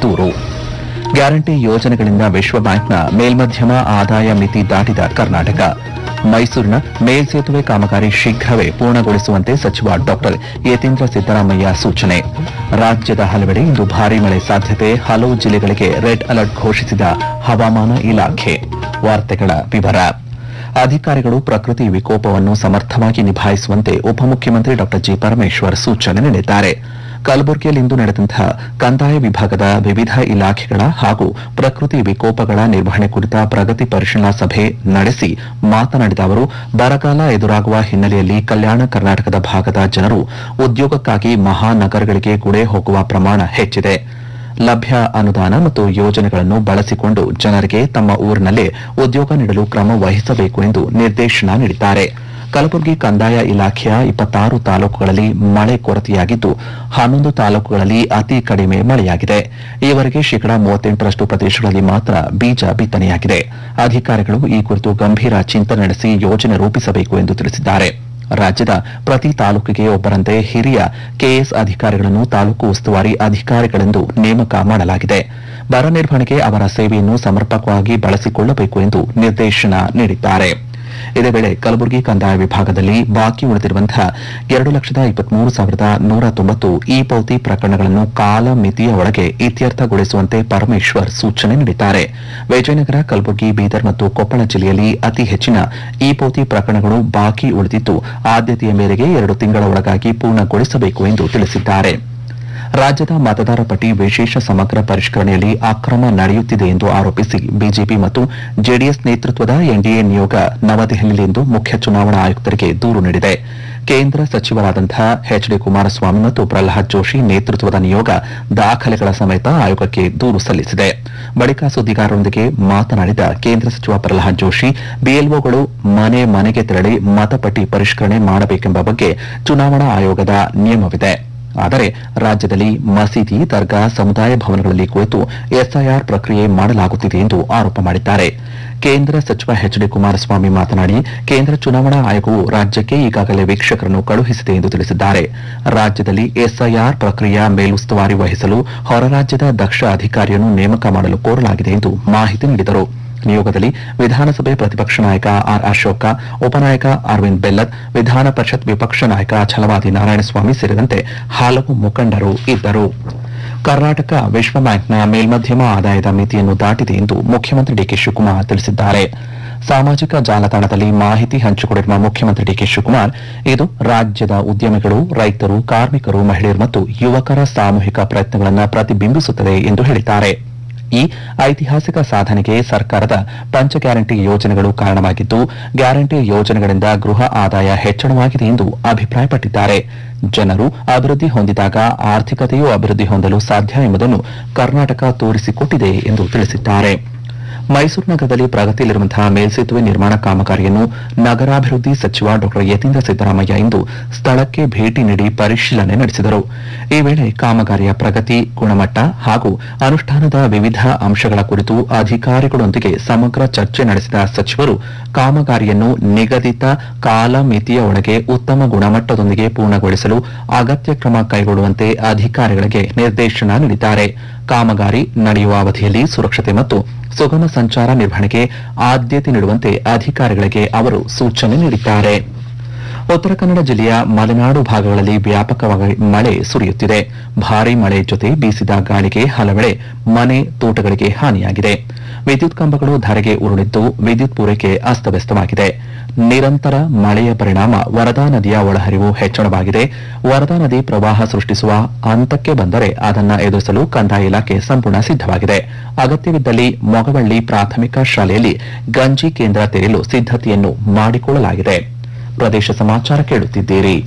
ದೂರು ಗ್ಯಾರಂಟಿ ಯೋಜನೆಗಳಿಂದ ವಿಶ್ವ ಬ್ಯಾಂಕ್ನ ಮೇಲ್ಮಧ್ಯಮ ಆದಾಯ ಮಿತಿ ದಾಟಿದ ಕರ್ನಾಟಕ ಮೈಸೂರಿನ ಮೇಲ್ಸೇತುವೆ ಕಾಮಗಾರಿ ಶೀಘ್ರವೇ ಪೂರ್ಣಗೊಳಿಸುವಂತೆ ಸಚಿವ ಡಾಕ್ಟರ್ ಯತೀಂದ್ರ ಸಿದ್ದರಾಮಯ್ಯ ಸೂಚನೆ ರಾಜ್ಯದ ಹಲವೆಡೆ ಇಂದು ಭಾರೀ ಮಳೆ ಸಾಧ್ಯತೆ ಹಲವು ಜಿಲ್ಲೆಗಳಿಗೆ ರೆಡ್ ಅಲರ್ಟ್ ಘೋಷಿಸಿದ ಹವಾಮಾನ ಇಲಾಖೆ ವಾರ್ತೆಗಳ ವಿವರ ಅಧಿಕಾರಿಗಳು ಪ್ರಕೃತಿ ವಿಕೋಪವನ್ನು ಸಮರ್ಥವಾಗಿ ನಿಭಾಯಿಸುವಂತೆ ಉಪಮುಖ್ಯಮಂತ್ರಿ ಡಾ ಜಿ ಪರಮೇಶ್ವರ್ ಸೂಚನೆ ನೀಡಿದ್ದಾರೆ ಕಲಬುರಗಿಯಲ್ಲಿಂದು ನಡೆದಂತಹ ಕಂದಾಯ ವಿಭಾಗದ ವಿವಿಧ ಇಲಾಖೆಗಳ ಹಾಗೂ ಪ್ರಕೃತಿ ವಿಕೋಪಗಳ ನಿರ್ವಹಣೆ ಕುರಿತ ಪ್ರಗತಿ ಪರಿಶೀಲನಾ ಸಭೆ ನಡೆಸಿ ಮಾತನಾಡಿದ ಅವರು ಬರಗಾಲ ಎದುರಾಗುವ ಹಿನ್ನೆಲೆಯಲ್ಲಿ ಕಲ್ಯಾಣ ಕರ್ನಾಟಕದ ಭಾಗದ ಜನರು ಉದ್ಯೋಗಕ್ಕಾಗಿ ಮಹಾನಗರಗಳಿಗೆ ಗುಳೆ ಹೋಗುವ ಪ್ರಮಾಣ ಹೆಚ್ಚಿದೆ ಲಭ್ಯ ಅನುದಾನ ಮತ್ತು ಯೋಜನೆಗಳನ್ನು ಬಳಸಿಕೊಂಡು ಜನರಿಗೆ ತಮ್ಮ ಊರಿನಲ್ಲೇ ಉದ್ಯೋಗ ನೀಡಲು ಕ್ರಮ ವಹಿಸಬೇಕು ಎಂದು ನಿರ್ದೇಶನ ನೀಡಿದ್ದಾರೆ ಕಲಬುರಗಿ ಕಂದಾಯ ಇಲಾಖೆಯ ಇಪ್ಪತ್ತಾರು ತಾಲೂಕುಗಳಲ್ಲಿ ಮಳೆ ಕೊರತೆಯಾಗಿದ್ದು ಹನ್ನೊಂದು ತಾಲೂಕುಗಳಲ್ಲಿ ಅತಿ ಕಡಿಮೆ ಮಳೆಯಾಗಿದೆ ಈವರೆಗೆ ಶೇಕಡಾ ಮೂವತ್ತೆಂಟರಷ್ಟು ಪ್ರದೇಶಗಳಲ್ಲಿ ಮಾತ್ರ ಬೀಜ ಬಿತ್ತನೆಯಾಗಿದೆ ಅಧಿಕಾರಿಗಳು ಈ ಕುರಿತು ಗಂಭೀರ ಚಿಂತನೆ ನಡೆಸಿ ಯೋಜನೆ ರೂಪಿಸಬೇಕು ಎಂದು ತಿಳಿಸಿದ್ದಾರೆ ರಾಜ್ಯದ ಪ್ರತಿ ತಾಲೂಕಿಗೆ ಒಬ್ಬರಂತೆ ಹಿರಿಯ ಕೆಎಸ್ ಅಧಿಕಾರಿಗಳನ್ನು ತಾಲೂಕು ಉಸ್ತುವಾರಿ ಅಧಿಕಾರಿಗಳೆಂದು ನೇಮಕ ಮಾಡಲಾಗಿದೆ ಬರ ನಿರ್ವಹಣೆಗೆ ಅವರ ಸೇವೆಯನ್ನು ಸಮರ್ಪಕವಾಗಿ ಬಳಸಿಕೊಳ್ಳಬೇಕು ಎಂದು ನಿರ್ದೇಶನ ನೀಡಿದ್ದಾರೆ ಇದೇ ವೇಳೆ ಕಲಬುರಗಿ ಕಂದಾಯ ವಿಭಾಗದಲ್ಲಿ ಬಾಕಿ ಉಳಿದಿರುವಂತಹ ಎರಡು ಲಕ್ಷದ ಇಪ್ಪತ್ಮೂರು ಸಾವಿರದ ನೂರ ತೊಂಬತ್ತು ಇ ಪೌತಿ ಪ್ರಕರಣಗಳನ್ನು ಕಾಲ ಮಿತಿಯ ಒಳಗೆ ಇತ್ಯರ್ಥಗೊಳಿಸುವಂತೆ ಪರಮೇಶ್ವರ್ ಸೂಚನೆ ನೀಡಿದ್ದಾರೆ ವಿಜಯನಗರ ಕಲಬುರಗಿ ಬೀದರ್ ಮತ್ತು ಕೊಪ್ಪಳ ಜಿಲ್ಲೆಯಲ್ಲಿ ಅತಿ ಹೆಚ್ಚಿನ ಇ ಪೌತಿ ಪ್ರಕರಣಗಳು ಬಾಕಿ ಉಳಿದಿದ್ದು ಆದ್ಯತೆಯ ಮೇರೆಗೆ ಎರಡು ತಿಂಗಳ ಒಳಗಾಗಿ ಪೂರ್ಣಗೊಳಿಸಬೇಕು ಎಂದು ತಿಳಿಸಿದ್ದಾರೆ ರಾಜ್ಯದ ಮತದಾರ ಪಟ್ಟಿ ವಿಶೇಷ ಸಮಗ್ರ ಪರಿಷ್ಕರಣೆಯಲ್ಲಿ ಅಕ್ರಮ ನಡೆಯುತ್ತಿದೆ ಎಂದು ಆರೋಪಿಸಿ ಬಿಜೆಪಿ ಮತ್ತು ಜೆಡಿಎಸ್ ನೇತೃತ್ವದ ಎನ್ಡಿಎ ನಿಯೋಗ ನವದೆಹಲಿಯಲ್ಲಿಂದು ಮುಖ್ಯ ಚುನಾವಣಾ ಆಯುಕ್ತರಿಗೆ ದೂರು ನೀಡಿದೆ ಕೇಂದ್ರ ಸಚಿವರಾದಂತಹ ಎಚ್ ಡಿ ಕುಮಾರಸ್ವಾಮಿ ಮತ್ತು ಪ್ರಹ್ಲಾದ್ ಜೋಶಿ ನೇತೃತ್ವದ ನಿಯೋಗ ದಾಖಲೆಗಳ ಸಮೇತ ಆಯೋಗಕ್ಕೆ ದೂರು ಸಲ್ಲಿಸಿದೆ ಬಳಿಕ ಸುದ್ದಿಗಾರರೊಂದಿಗೆ ಮಾತನಾಡಿದ ಕೇಂದ್ರ ಸಚಿವ ಪ್ರಹ್ಲಾದ್ ಜೋಶಿ ಬಿಎಲ್ಒಗಳು ಮನೆ ಮನೆಗೆ ತೆರಳಿ ಮತಪಟ್ಟಿ ಪರಿಷ್ಕರಣೆ ಮಾಡಬೇಕೆಂಬ ಬಗ್ಗೆ ಚುನಾವಣಾ ಆಯೋಗದ ನಿಯಮವಿದೆ ಆದರೆ ರಾಜ್ಯದಲ್ಲಿ ಮಸೀದಿ ದರ್ಗಾ ಸಮುದಾಯ ಭವನಗಳಲ್ಲಿ ಕುಳಿತು ಎಸ್ಐಆರ್ ಪ್ರಕ್ರಿಯೆ ಮಾಡಲಾಗುತ್ತಿದೆ ಎಂದು ಆರೋಪ ಮಾಡಿದ್ದಾರೆ ಕೇಂದ್ರ ಸಚಿವ ಎಚ್ ಡಿ ಕುಮಾರಸ್ವಾಮಿ ಮಾತನಾಡಿ ಕೇಂದ್ರ ಚುನಾವಣಾ ಆಯೋಗವು ರಾಜ್ಯಕ್ಕೆ ಈಗಾಗಲೇ ವೀಕ್ಷಕರನ್ನು ಕಳುಹಿಸಿದೆ ಎಂದು ತಿಳಿಸಿದ್ದಾರೆ ರಾಜ್ಯದಲ್ಲಿ ಎಸ್ಐಆರ್ ಪ್ರಕ್ರಿಯೆಯ ಮೇಲುಸ್ತುವಾರಿ ವಹಿಸಲು ಹೊರ ರಾಜ್ಯದ ದಕ್ಷ ಅಧಿಕಾರಿಯನ್ನು ನೇಮಕ ಮಾಡಲು ಕೋರಲಾಗಿದೆ ಎಂದು ಮಾಹಿತಿ ನೀಡಿದರು ನಿಯೋಗದಲ್ಲಿ ವಿಧಾನಸಭೆ ಪ್ರತಿಪಕ್ಷ ನಾಯಕ ಆರ್ ಅಶೋಕ ಉಪನಾಯಕ ಅರವಿಂದ್ ಬೆಲ್ಲದ್ ವಿಧಾನ ಪರಿಷತ್ ವಿಪಕ್ಷ ನಾಯಕ ಛಲವಾದಿ ನಾರಾಯಣಸ್ವಾಮಿ ಸೇರಿದಂತೆ ಹಲವು ಮುಖಂಡರು ಇದ್ದರು ಕರ್ನಾಟಕ ವಿಶ್ವ ಬ್ಯಾಂಕ್ನ ಮೇಲ್ಮಧ್ಯಮ ಆದಾಯದ ಮಿತಿಯನ್ನು ದಾಟಿದೆ ಎಂದು ಮುಖ್ಯಮಂತ್ರಿ ಡಿಕೆ ಶಿವಕುಮಾರ್ ತಿಳಿಸಿದ್ದಾರೆ ಸಾಮಾಜಿಕ ಜಾಲತಾಣದಲ್ಲಿ ಮಾಹಿತಿ ಹಂಚಿಕೊಂಡಿರುವ ಮುಖ್ಯಮಂತ್ರಿ ಡಿಕೆ ಶಿವಕುಮಾರ್ ಇದು ರಾಜ್ಯದ ಉದ್ಯಮಿಗಳು ರೈತರು ಕಾರ್ಮಿಕರು ಮಹಿಳೆಯರು ಮತ್ತು ಯುವಕರ ಸಾಮೂಹಿಕ ಪ್ರಯತ್ನಗಳನ್ನು ಪ್ರತಿಬಿಂಬಿಸುತ್ತದೆ ಎಂದು ಹೇಳಿದ್ದಾರೆ ಈ ಐತಿಹಾಸಿಕ ಸಾಧನೆಗೆ ಸರ್ಕಾರದ ಪಂಚ ಗ್ಯಾರಂಟಿ ಯೋಜನೆಗಳು ಕಾರಣವಾಗಿದ್ದು ಗ್ಯಾರಂಟಿ ಯೋಜನೆಗಳಿಂದ ಗೃಹ ಆದಾಯ ಹೆಚ್ಚಳವಾಗಿದೆ ಎಂದು ಅಭಿಪ್ರಾಯಪಟ್ಟಿದ್ದಾರೆ ಜನರು ಅಭಿವೃದ್ಧಿ ಹೊಂದಿದಾಗ ಆರ್ಥಿಕತೆಯೂ ಅಭಿವೃದ್ಧಿ ಹೊಂದಲು ಸಾಧ್ಯ ಎಂಬುದನ್ನು ಕರ್ನಾಟಕ ತೋರಿಸಿಕೊಟ್ಟಿದೆ ಎಂದು ತಿಳಿಸಿದ್ದಾರೆ ಮೈಸೂರು ನಗರದಲ್ಲಿ ಪ್ರಗತಿಯಲ್ಲಿರುವಂತಹ ಮೇಲ್ಸೇತುವೆ ನಿರ್ಮಾಣ ಕಾಮಗಾರಿಯನ್ನು ನಗರಾಭಿವೃದ್ಧಿ ಸಚಿವ ಡಾ ಯತೀಂದ್ರ ಸಿದ್ದರಾಮಯ್ಯ ಇಂದು ಸ್ಥಳಕ್ಕೆ ಭೇಟಿ ನೀಡಿ ಪರಿಶೀಲನೆ ನಡೆಸಿದರು ಈ ವೇಳೆ ಕಾಮಗಾರಿಯ ಪ್ರಗತಿ ಗುಣಮಟ್ಟ ಹಾಗೂ ಅನುಷ್ಠಾನದ ವಿವಿಧ ಅಂಶಗಳ ಕುರಿತು ಅಧಿಕಾರಿಗಳೊಂದಿಗೆ ಸಮಗ್ರ ಚರ್ಚೆ ನಡೆಸಿದ ಸಚಿವರು ಕಾಮಗಾರಿಯನ್ನು ನಿಗದಿತ ಕಾಲಮಿತಿಯ ಒಳಗೆ ಉತ್ತಮ ಗುಣಮಟ್ಟದೊಂದಿಗೆ ಪೂರ್ಣಗೊಳಿಸಲು ಅಗತ್ಯ ಕ್ರಮ ಕೈಗೊಳ್ಳುವಂತೆ ಅಧಿಕಾರಿಗಳಿಗೆ ನಿರ್ದೇಶನ ನೀಡಿದ್ದಾರೆ ಕಾಮಗಾರಿ ನಡೆಯುವ ಅವಧಿಯಲ್ಲಿ ಸುರಕ್ಷತೆ ಮತ್ತು ಸುಗಮ ಸಂಚಾರ ನಿರ್ವಹಣೆಗೆ ಆದ್ಯತೆ ನೀಡುವಂತೆ ಅಧಿಕಾರಿಗಳಿಗೆ ಅವರು ಸೂಚನೆ ನೀಡಿದ್ದಾರೆ ಉತ್ತರ ಕನ್ನಡ ಜಿಲ್ಲೆಯ ಮಲೆನಾಡು ಭಾಗಗಳಲ್ಲಿ ವ್ಯಾಪಕವಾಗಿ ಮಳೆ ಸುರಿಯುತ್ತಿದೆ ಭಾರೀ ಮಳೆ ಜೊತೆ ಬೀಸಿದ ಗಾಳಿಗೆ ಹಲವೆಡೆ ಮನೆ ತೋಟಗಳಿಗೆ ಹಾನಿಯಾಗಿದೆ ವಿದ್ಯುತ್ ಕಂಬಗಳು ಧರೆಗೆ ಉರುಳಿದ್ದು ವಿದ್ಯುತ್ ಪೂರೈಕೆ ಅಸ್ತವ್ಯಸ್ತವಾಗಿದೆ ನಿರಂತರ ಮಳೆಯ ಪರಿಣಾಮ ವರದಾ ನದಿಯ ಒಳಹರಿವು ಹೆಚ್ಚಳವಾಗಿದೆ ವರದಾ ನದಿ ಪ್ರವಾಹ ಸೃಷ್ಟಿಸುವ ಹಂತಕ್ಕೆ ಬಂದರೆ ಅದನ್ನ ಎದುರಿಸಲು ಕಂದಾಯ ಇಲಾಖೆ ಸಂಪೂರ್ಣ ಸಿದ್ದವಾಗಿದೆ ಅಗತ್ಯವಿದ್ದಲ್ಲಿ ಮೊಗವಳ್ಳಿ ಪ್ರಾಥಮಿಕ ಶಾಲೆಯಲ್ಲಿ ಗಂಜಿ ಕೇಂದ್ರ ತೆರೆಯಲು ಸಿದ್ದತೆಯನ್ನು ಮಾಡಿಕೊಳ್ಳಲಾಗಿದೆ ಪ್ರದೇಶ ಸಮಾಚಾರ ಕೇಳುತ್ತಿದ್ದೀರಿ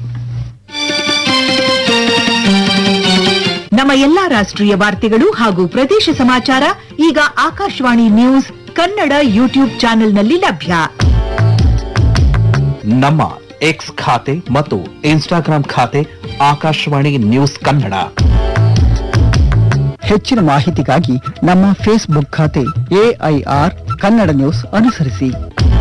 ನಮ್ಮ ಎಲ್ಲಾ ರಾಷ್ಟ್ರೀಯ ವಾರ್ತೆಗಳು ಹಾಗೂ ಪ್ರದೇಶ ಸಮಾಚಾರ ಈಗ ಆಕಾಶವಾಣಿ ನ್ಯೂಸ್ ಕನ್ನಡ ಯೂಟ್ಯೂಬ್ ಚಾನೆಲ್ನಲ್ಲಿ ಲಭ್ಯ ನಮ್ಮ ಎಕ್ಸ್ ಖಾತೆ ಮತ್ತು ಇನ್ಸ್ಟಾಗ್ರಾಂ ಖಾತೆ ಆಕಾಶವಾಣಿ ನ್ಯೂಸ್ ಕನ್ನಡ ಹೆಚ್ಚಿನ ಮಾಹಿತಿಗಾಗಿ ನಮ್ಮ ಫೇಸ್ಬುಕ್ ಖಾತೆ ಎಐಆರ್ ಕನ್ನಡ ನ್ಯೂಸ್ ಅನುಸರಿಸಿ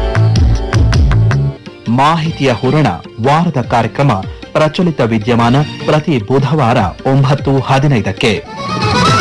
ಮಾಹಿತಿಯ ಹೂರಣ ವಾರದ ಕಾರ್ಯಕ್ರಮ ಪ್ರಚಲಿತ ವಿದ್ಯಮಾನ ಪ್ರತಿ ಬುಧವಾರ ಒಂಬತ್ತು ಹದಿನೈದಕ್ಕೆ